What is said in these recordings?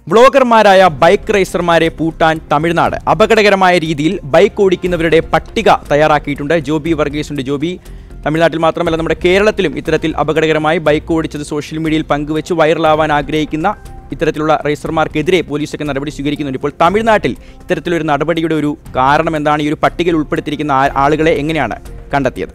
വ്ളോഗർമാരായ bike റേസർമാരെ പൂട്ടാൻ തമിഴ്നാട് അപകടകരമായ രീതിയിൽ ബൈക്ക് ഓടിക്കുന്നവരുടെ പട്ടിക തയ്യാറാക്കിയിട്ടുണ്ട് ജോബി വർഗീസുണ്ട് ജോബി തമിഴ്നാട്ടിൽ മാത്രമല്ല നമ്മുടെ കേരളത്തിലും ഇത്തരത്തിൽ അപകടകരമായി ബൈക്ക് ഓടിച്ചത് സോഷ്യൽ മീഡിയയിൽ പങ്കുവച്ച് വൈറലാവാൻ ആഗ്രഹിക്കുന്ന ഇത്തരത്തിലുള്ള റേസർമാർക്കെതിരെ പോലീസൊക്കെ നടപടി സ്വീകരിക്കുന്നുണ്ട് ഇപ്പോൾ തമിഴ്നാട്ടിൽ ഇത്തരത്തിലൊരു നടപടിയുടെ ഒരു കാരണം എന്താണ് ഈ ഒരു പട്ടികയിൽ ഉൾപ്പെടുത്തിയിരിക്കുന്ന ആ- ആളുകളെ എങ്ങനെയാണ് കണ്ടെത്തിയത്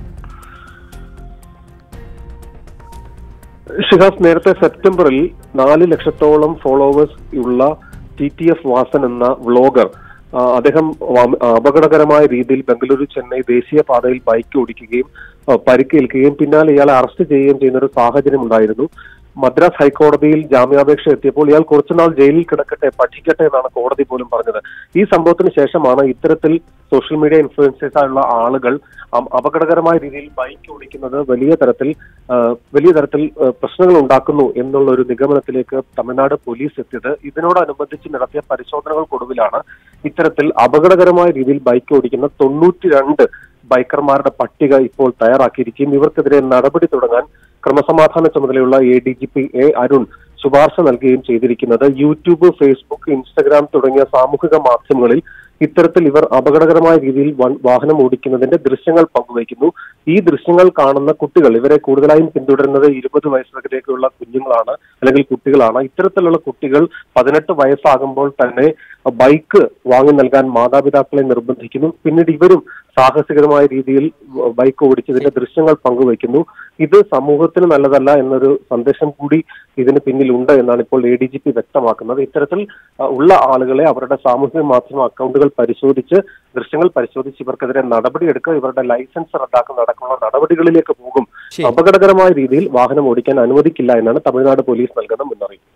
ഷിഹാസ് നേരത്തെ സെപ്റ്റംബറിൽ നാല് ലക്ഷത്തോളം ഫോളോവേഴ്സ് ഉള്ള ടി ടി എഫ് വാസൻ എന്ന വ്ളോഗർ ആ, അദ്ദേഹം വ- അപകടകരമായ രീതിയിൽ ബംഗളൂരു ചെന്നൈ ദേശീയപാതയിൽ ബൈക്ക് ഓടിക്കുകയും ആ, പരിക്കേൽക്കുകയും പിന്നാലെ ഇയാളെ അറസ്റ്റ് ചെയ്യുകയും ചെയ്യുന്ന ഒരു സാഹചര്യം ഉണ്ടായിരുന്നു മദ്രാസ് ഹൈക്കോടതിയിൽ ജാമ്യാപേക്ഷ എത്തിയപ്പോൾ ഇയാൾ കുറച്ചുനാൾ ജയിലിൽ കിടക്കട്ടെ പഠിക്കട്ടെ എന്നാണ് കോടതി പോലും പറഞ്ഞത് ഈ സംഭവത്തിന് ശേഷമാണ് ഇത്തരത്തിൽ സോഷ്യൽ മീഡിയ ഇൻഫ്ലുവൻസേഴ്സ് ആയുള്ള ആളുകൾ അം- അപകടകരമായ രീതിയിൽ ബൈക്ക് ഓടിക്കുന്നത് വലിയ തരത്തിൽ ആ, വലിയ തരത്തിൽ ആ, പ്രശ്നങ്ങൾ ഉണ്ടാക്കുന്നു എന്നുള്ള ഒരു നിഗമനത്തിലേക്ക് തമിഴ്നാട് പോലീസ് എത്തിയത് ഇതിനോടനുബന്ധിച്ച് നടത്തിയ പരിശോധനകൾക്കൊടുവിലാണ് ഇത്തരത്തിൽ അപകടകരമായ രീതിയിൽ ബൈക്ക് ഓടിക്കുന്ന തൊണ്ണൂറ്റി രണ്ട് ബൈക്കർമാരുടെ പട്ടിക ഇപ്പോൾ തയ്യാറാക്കിയിരിക്കുകയും ഇവർക്കെതിരെ നടപടി തുടങ്ങാൻ ക്രമസമാധാന ചുമതലയുള്ള A D G P A Arun ശുപാർശ നൽകുകയും ചെയ്തിരിക്കുന്നത് യൂട്യൂബ് ഫേസ്ബുക്ക് ഇൻസ്റ്റഗ്രാം തുടങ്ങിയ സാമൂഹിക മാധ്യമങ്ങളിൽ ഇത്തരത്തിൽ ഇവർ അപകടകരമായ രീതിയിൽ വൺ- വാഹനം ഓടിക്കുന്നതിന്റെ ദൃശ്യങ്ങൾ പങ്കുവയ്ക്കുന്നു ഈ ദൃശ്യങ്ങൾ കാണുന്ന കുട്ടികൾ ഇവരെ കൂടുതലായും പിന്തുടരുന്നത് ഇരുപത് വയസ്സിലേക്കുള്ള കുഞ്ഞുങ്ങളാണ് അല്ലെങ്കിൽ കുട്ടികളാണ് ഇത്തരത്തിലുള്ള കുട്ടികൾ പതിനെട്ട് വയസ്സാകുമ്പോൾ തന്നെ ബൈക്ക് വാങ്ങി നൽകാൻ മാതാപിതാക്കളെ നിർബന്ധിക്കുന്നു പിന്നീട് ഇവരും സാഹസികമായ രീതിയിൽ ബൈക്ക് ഓടിച്ചതിന്റെ ദൃശ്യങ്ങൾ പങ്കുവയ്ക്കുന്നു ഇത് സമൂഹത്തിന് നല്ലതല്ല എന്നൊരു സന്ദേശം കൂടി ഇതിന് പിന്നിലുണ്ട് എന്നാണ് ഇപ്പോൾ എ ഡി ജി പി വ്യക്തമാക്കുന്നത് ഇത്തരത്തിൽ ആ, ഉള്ള ആളുകളെ അവരുടെ സാമൂഹിക മാധ്യമ അക്കൗണ്ടുകൾ പരിശോധിച്ച് ദൃശ്യങ്ങൾ പരിശോധിച്ച് ഇവർക്കെതിരെ നടപടിയെടുക്കുക ഇവരുടെ ലൈസൻസ് റദ്ദാക്കുന്ന അടക്കമുള്ള നടപടികളിലേക്ക് പോകും ശരി. അപകടകരമായ രീതിയിൽ വാഹനം ഓടിക്കാൻ അനുവദിക്കില്ല എന്നാണ് തമിഴ്നാട് പോലീസ് നൽകുന്ന മുന്നറിയിപ്പ്